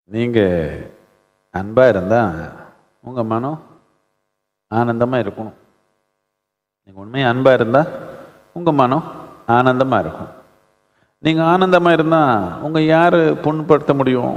நீங்கள் அன்பாக இருந்தால் உங்கள் மனம் ஆனந்தமாக இருக்கணும் நீங்கள் உண்மையாக அன்பாக இருந்தால் உங்கள் மனம் ஆனந்தமாக இருக்கும் நீங்கள் ஆனந்தமாக இருந்தால் உங்கள் யார் புண்படுத்த முடியும்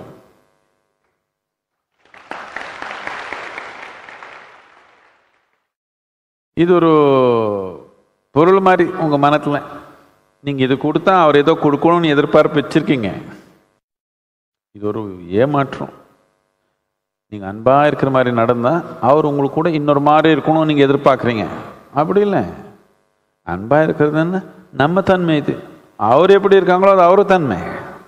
இது ஒரு பொருள் மாதிரி உங்கள் மனத்தில் நீங்கள் இது கொடுத்தா அவர் ஏதோ கொடுக்கணும்னு எதிர்பார்ப்பு வச்சுருக்கீங்க இது ஒரு ஏமாற்றம் நீங்கள் அன்பாக இருக்கிற மாதிரி நடந்தால் அவர் உங்களுக்கு கூட இன்னொரு மாதிரி இருக்கணும்னு நீங்கள் எதிர்பார்க்குறீங்க அப்படி இல்லை அன்பாக இருக்கிறது என்ன நம்ம தன்மை இது அவர் எப்படி இருக்காங்களோ அது அவரு தன்மை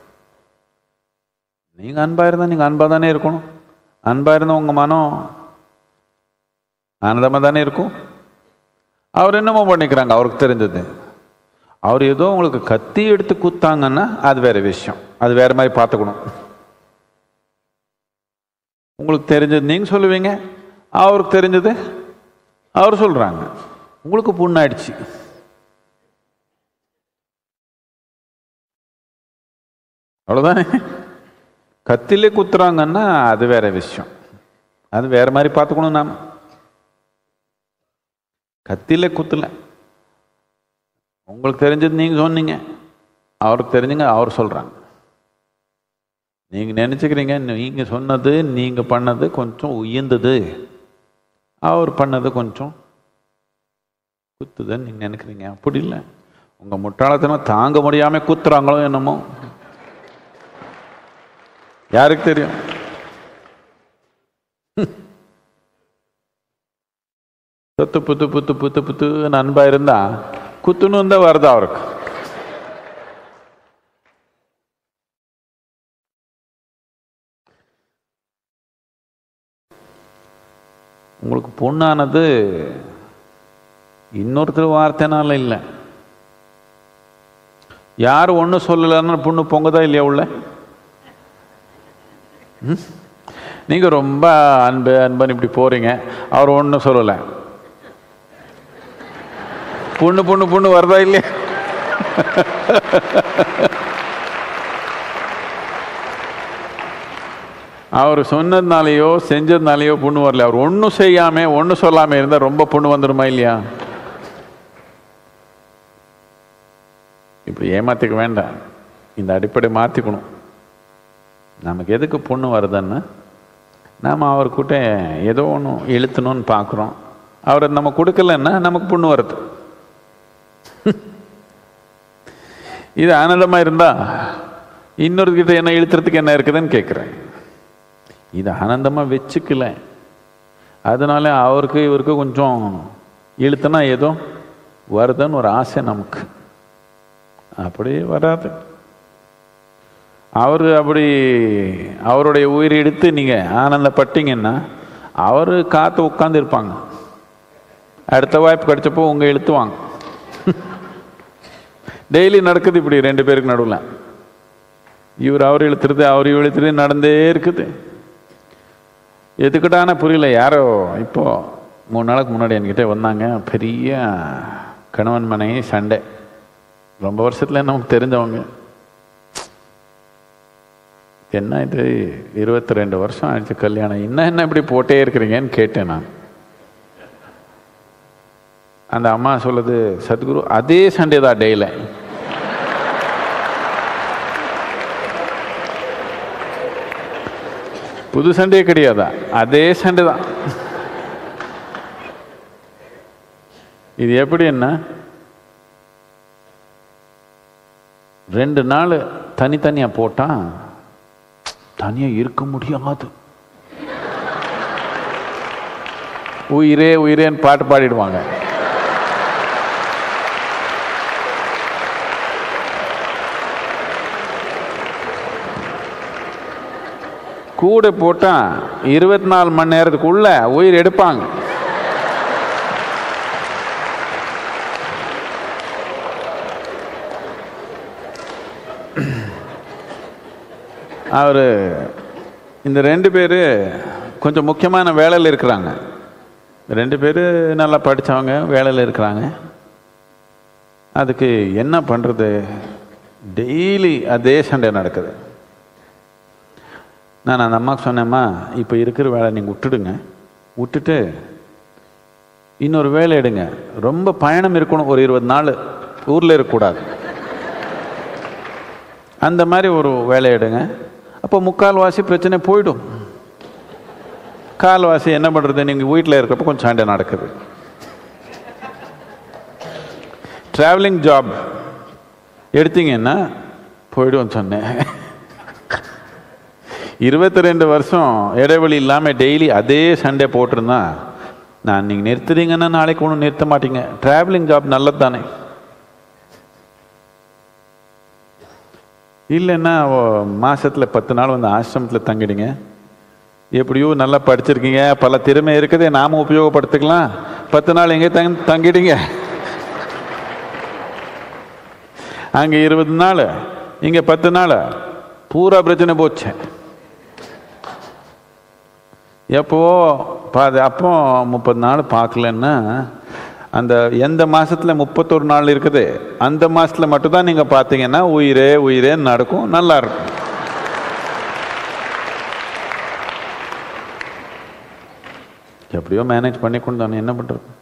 நீங்கள் அன்பாக இருந்தால் நீங்கள் அன்பாக தானே இருக்கணும் அன்பாக இருந்தால் உங்கள் மனம் ஆனந்தமாக தானே இருக்கும் அவர் என்னமோ பண்ணிக்கிறாங்க அவருக்கு தெரிஞ்சது அவர் ஏதோ உங்களுக்கு கத்தி எடுத்து குத்தாங்கன்னா அது வேற விஷயம் அது வேற மாதிரி பார்த்துக்கணும் உங்களுக்கு தெரிஞ்சது நீங்க சொல்லுவீங்க அவருக்கு தெரிஞ்சது அவர் சொல்றாங்க உங்களுக்கு புண்ணாயிடுச்சு அவ்வளோதானே கத்திலே குத்துறாங்கன்னா அது வேற விஷயம் அது வேற மாதிரி பார்த்துக்கணும் நாம கத்தியில குத்தல உங்களுக்கு தெரிஞ்சது நீங்க சொன்னீங்க அவருக்கு தெரிஞ்சுங்க அவர் சொல்றாங்க நீங்க நினைச்சுக்கிறீங்க நீங்க சொன்னது நீங்க பண்ணது கொஞ்சம் உயர்ந்தது அவர் பண்ணது கொஞ்சம் குத்துதுன்னு நீங்க நினைக்கிறீங்க அப்படி இல்லை உங்க முட்டாளத்தனம் தாங்க முடியாம குத்துறாங்களோ என்னமோ யாருக்கு தெரியும் சொத்து புத்து புத்து புத்து புத்து அன்பா இருந்தா குத்துன்னு இருந்தா வருது அவருக்கு உங்களுக்கு பொண்ணானது இன்னொருத்தர் வார்த்தைனால இல்லை யார் ஒன்றும் சொல்லலைன்னா பொண்ணு பொங்கதா இல்லையா உள்ள ம்? நீங்க ரொம்ப அன்பு அன்பன் இப்படி போறீங்க அவர் ஒன்றும் சொல்லலை பொண்ணு பொண்ணு பொண்ணு வருதா இல்லையா அவர் சொன்னதுனாலேயோ செஞ்சதுனாலேயோ பொண்ணு வரல அவர் ஒன்றும் செய்யாம ஒன்றும் சொல்லாம இருந்தா ரொம்ப பொண்ணு வந்துடுமா இல்லையா இப்படி ஏமாத்திக்க வேண்டாம் இந்த அடிப்படை மாத்திக்கணும் நமக்கு எதுக்கு பொண்ணு வருதுன்னு நாம் அவர்கிட்ட ஏதோ ஒன்று இழுத்தணும்னு பார்க்குறோம் அவர் நம்ம கொடுக்கலன்னா நமக்கு பொண்ணு வருது இது ஆனந்தமா இருந்தா இன்னொரு கிட்ட என்ன இழுத்துறதுக்கு என்ன இருக்குதுன்னு கேட்குறேன் இது ஆனந்தமா வச்சுக்கல அதனால அவருக்கு இவருக்கு கொஞ்சம் இழுத்துனா ஏதோ வருதுன்னு ஒரு ஆசை நமக்கு அப்படி வராது அவர் அப்படி அவருடைய உயிரை எடுத்து நீங்க ஆனந்தப்பட்டீங்கன்னா அவர் காத்து உட்கார்ந்து இருப்பாங்க அடுத்த வாய்ப்பு கிடைச்சப்போ உங்க இழுத்துவாங்க டெய்லி நடக்குது இப்படி ரெண்டு பேருக்கு நடுவில் இவர் அவர் இழுத்துறது அவர் இவர் இழுத்துறது நடந்தே இருக்குது எதுக்கிட்டான புரியல யாரோ இப்போ மூணு நாளுக்கு முன்னாடி என்கிட்ட வந்தாங்க பெரிய கணவன் மனைவி சண்டை ரொம்ப வருஷத்துல நமக்கு தெரிஞ்சவங்க என்ன இது இருபத்தி ரெண்டு வருஷம் ஆயிடுச்சு கல்யாணம் என்ன என்ன இப்படி போட்டே இருக்கிறீங்கன்னு கேட்டேன் நான் அந்த அம்மா சொல்லுது சத்குரு அதே சண்டே தான் டெய்ல புது சண்டே கிடையாதா அதே சண்டே தான் இது எப்படி என்ன ரெண்டு நாள் தனித்தனியா போட்டா தனியா இருக்க முடியாது உயிரே உயிரேன்னு பாட்டு பாடிடுவாங்க கூட போட்டா இருபத்தி நாலு மணி நேரத்துக்குள்ள உயிர் எடுப்பாங்க அவர் இந்த ரெண்டு பேர் கொஞ்சம் முக்கியமான வேலையில் இருக்கிறாங்க இந்த ரெண்டு பேர் நல்லா படித்தவங்க வேலையில் இருக்கிறாங்க அதுக்கு என்ன பண்ணுறது டெய்லி அதே சண்டை நடக்குது நான் அந்த அம்மாவுக்கு சொன்னேம்மா இப்போ இருக்கிற வேலை நீங்கள் விட்டுடுங்க விட்டுட்டு இன்னொரு வேலை எடுங்க ரொம்ப பயணம் இருக்கணும் ஒரு இருபது நாள் ஊரில் இருக்கக்கூடாது அந்த மாதிரி ஒரு வேலை எடுங்க அப்போ முக்கால்வாசி பிரச்சனை போயிடும் கால்வாசி என்ன பண்ணுறது நீங்கள் வீட்டில் இருக்கிறப்ப கொஞ்சம் சண்டை நடக்குது ட்ராவலிங் ஜாப் எடுத்தீங்கன்னா போயிடும் சொன்னேன் இருபத்தி ரெண்டு வருஷம் இடைவெளி இல்லாமல் டெய்லி அதே சண்டே போட்டிருந்தா நான் நீங்கள் நிறுத்துறீங்கன்னா நாளைக்கு ஒன்றும் நிறுத்த மாட்டீங்க ட்ராவலிங் ஜாப் நல்லது தானே இல்லைன்னா மாதத்தில் பத்து நாள் வந்து ஆசிரமத்தில் தங்கிடுங்க எப்படியோ நல்லா படிச்சிருக்கீங்க பல திறமை இருக்குது நாம உபயோகப்படுத்திக்கலாம் பத்து நாள் எங்கே தங் தங்கிடுங்க அங்கே இருபது நாள் இங்கே பத்து நாள் பூரா பிரச்சனை போச்சு எப்போ பாது அப்போ முப்பது நாள் பார்க்கலன்னா அந்த எந்த மாசத்துல முப்பத்தொரு நாள் இருக்குது அந்த மாசத்துல மட்டும்தான் நீங்க பார்த்தீங்கன்னா உயிரே உயிரே நடக்கும் நல்லா இருக்கும் எப்படியோ மேனேஜ் பண்ணி கொண்டு என்ன பண்றது